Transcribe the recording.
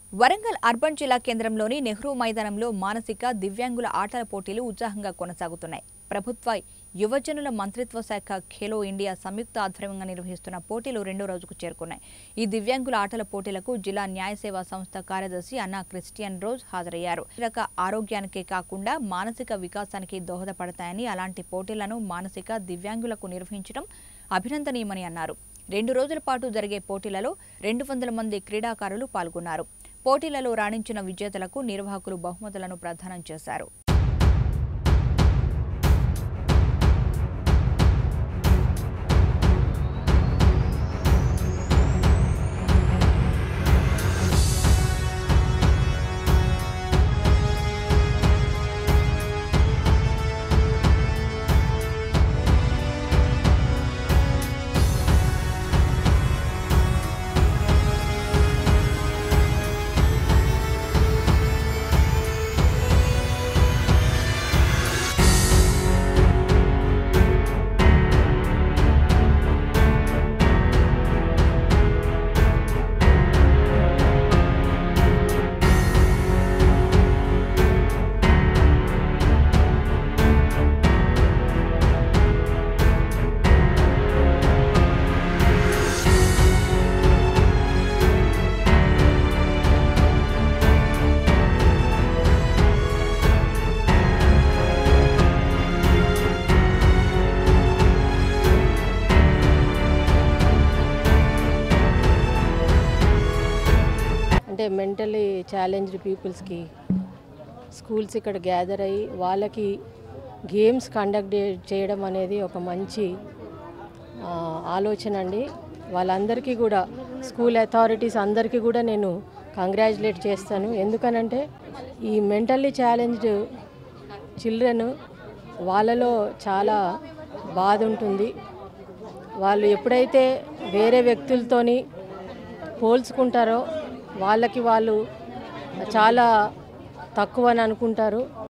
Warangal urban జిల్లా కేంద్రంలోని నెహ్రూ మైదానంలో మానసిక దివ్యాంగుల ఆటల పోటీలు ఉత్సాహంగా కొనసాగుతున్నాయి ప్రభుత్వ యువజనుల మంత్రిత్వ శాఖ ఖేలో ఇండియా సంయుక్త ఆధ్వర్యంగా నిర్వహిస్తున్న పోటీలు రెండో రోజుకు చేరుకున్నాయి ఈ దివ్యాంగుల ఆటల పోటీలకు జిల్లా న్యాయ సేవా సంస్థ కార్యదర్శి అన్నా క్రిస్టియన్ రోజ్ హాజరయ్యారు రక ఆరోగ్యానికే కాకుండా మానసిక వికాసానికి దోహదపడతాయని అలాంటి పోటీలను మానసిక దివ్యాంగులకు నిర్వహించడం అభినందనీయమని అన్నారు రెండు రోజుల పాటు జరిగే పోటీలలో రెండు వందల మంది క్రీడాకారులు పాల్గొన్నారు పోటీలలో రాణించిన విజేతలకు నిర్వాహకులు బహుమతులను ప్రదానం చేశారు అంటే మెంటలీ ఛాలెంజ్డ్ పీపుల్స్కి స్కూల్స్ ఇక్కడ గ్యాదర్ అయ్యి వాళ్ళకి గేమ్స్ కండక్ట్ చేయడం అనేది ఒక మంచి ఆ, ఆలోచన అండి వాళ్ళందరికీ కూడా స్కూల్ అథారిటీస్ అందరికీ కూడా నేను కంగ్రాచులేట్ చేస్తాను ఎందుకనంటే ఈ మెంటల్లీ ఛాలెంజ్డ్ చిల్డ్రన్ వాళ్ళలో చాలా బాధ ఉంటుంది వాళ్ళు ఎప్పుడైతే వేరే వ్యక్తులతోని పోల్చుకుంటారో వాళ్ళకి వాళ్ళు చాలా తక్కువ అని అనుకుంటారు